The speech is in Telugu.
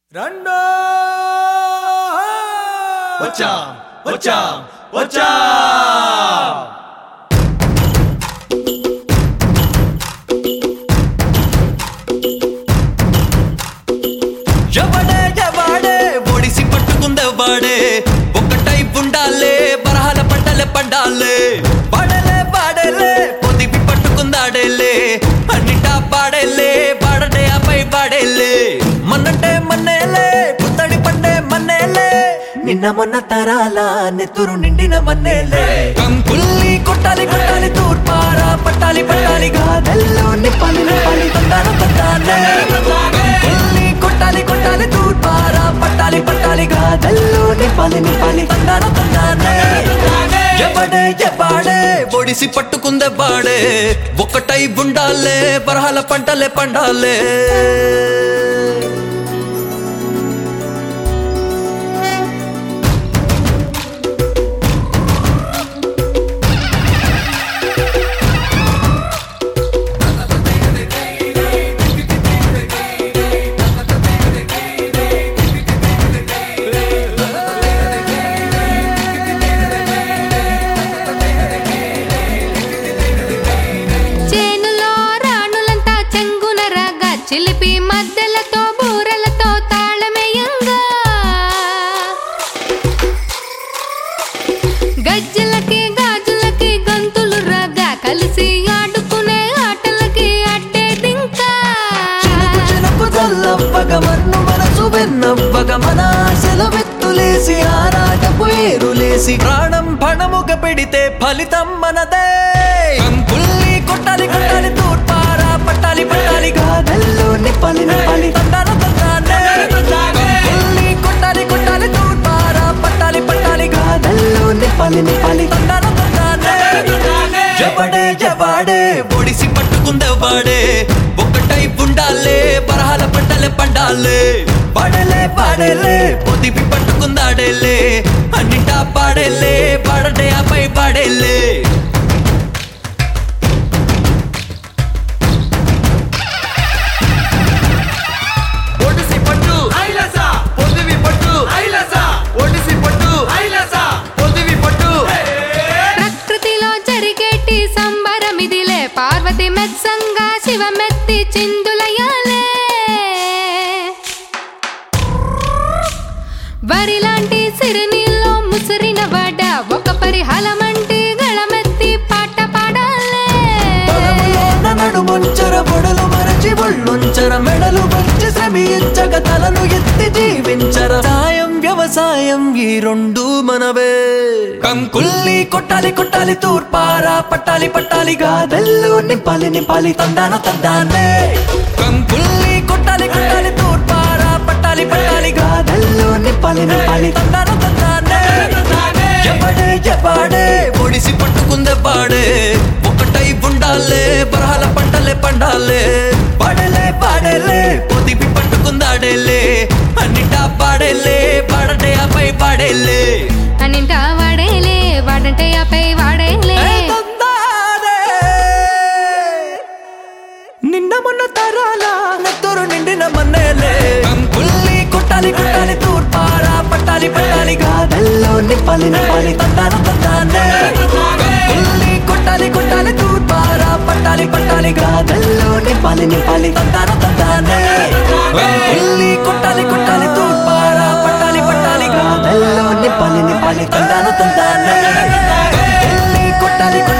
రెండో వచ్చా వచ్చా వచ్చా ఎవడే ఎవడే ఒడిసి పట్టుకుందెవ్వాడే ఒకటై ఉండాలే బరహాల పంటలే పండాలే పాడలే పాడలే పొదిపి పట్టుకుందాడేలే అన్నిటా పాడేలే పాడడే అపై పాడేలే మన్నంటే మన్నేలే పుత్తడి పండే మన్నేలే నిన్న మొన్న తరాల నెత్తురు నిండిన మన్నేలే కంకుల్ని కొట్టాలి కొట్టాలి తూర్పారా పట్టాలి పట్టాలి గాదెల్లో నిప్పాలి నిప్పాలి తందాన తందానే కంకుల్ని కొట్టాలి కొట్టాలి తూర్పారా పట్టాలి పట్టాలి గాదెల్లో నిప్పాలి నిప్పాలి తందాన తందానే ఎవడే ఎవ్వాడే ఒడిసి పట్టుకుందెవ్వాడే ఒకటై ఉండాలే బరహాల పంటలే పండాలే చేనులో రాణులంతా చెంగున రాగా చిలిపి మద్దెలతో బూరలతో తాళమేయంగా గజ్జలకి గాజులకి గంతులు రాగా కలిసి ఆడుకునే ఆటలకి అడ్డేదింకా చినుకు చినుకు చల్లవ్వగ మన్ను మనసు వెన్నవ్వగ మన ఆశల వెత్తులేసి ఆరాటపు ఏరులేసి ప్రాణం పణముగ పెడితే ఫలితం మనదే కంకుల్ని కొట్టాలి కొట్టాలి తూర్పారా పట్టాలి పట్టాలి గాదెల్లో నిప్పాలి నిప్పాలి తందాన తందానే కంకుల్ని కొట్టాలి కొట్టాలి తూర్పారా పట్టాలి పట్టాలి గాదెల్లో నిప్పాలి నిప్పాలి తందాన తందానే ఎవడే ఎవడే ఒడిసి పట్టుకుందెవ్వాడే ఒకటై ఉండాలే బరహాల పంటలే పండాలే పాడలే పాడలే పొదిపి పట్టుకుందాడేలే అన్నిటా పాడేలే పాడటే అపై పాడేలే ఒడిసి పట్టు ఐలస పొదివి పట్టు ఐలస ఒడిసి పట్టు ఐలస పొదివి పట్టు ప్రకృతిలో జరిగేటి సంబరమిదిలే పార్వతి మెత్సంగా శివమెత్తి చిందులయాలే వరిలాంటి సిరినీల్లో ముసిరిన వాడ ఒక పరిహళమంటి గళమెత్తి పాట పాడాలే పొడవులోన నడుమొంచర పొడలు మరచి ఒళ్ళుంచర మెడలు వంచి శ్రమించక తలను ఎత్తి జీవించర సాయం వ్యవసాయం ఈ రెండు మనవే కంకుల్ని కొట్టాలి కొట్టాలి తూర్పారా పట్టాలి పట్టాలి గాదెల్లు నింపాలి నింపాలి తందాన తందానే కంకుల్ని కొట్టాలి కొట్టాలి తూర్పారా పట్టాలి పట్టాలి గాదెల్లు నింపాలి నింపాలి తందాన తందానే ఎవడే ఎవడే ఒడిసి పట్టుకుందెవ్వాడే ఒకటై ఉండాలే బరహాల పంటలే పండాలే పాడలే పాడలే పొదిపి పట్టుకుందాడేలే అన్నిటా పాడేలే పాడటే అపై పాడేలే అనింట వాడేలే వాడంటే ఆపై వాడేలే ఏ తందానే. నిన్న మొన్న తరాల నెత్తూరు నిండిన మన్నేలే కంకుల్ని కొట్టాలి కొట్టాలి తూర్పారా పట్టాలి పట్టాలి గాదెల్లో నిప్పాలి నిప్పాలి తందాన తందానే కంకుల్ని కొట్టాలి కొట్టాలి తూర్పారా పట్టాలి పట్టాలి గాదెల్లో నిప్పాలి నిప్పాలి తందాన తందానే కంకుల్ని కొట్టాలి కొట్టాలి తూర్పారా పట్టాలి పట్టాలి గాదెల్లో నిప్పాలి నిప్పాలి తందాన తందానే కంకుల్ని కొట్టాలి కొట్టాలి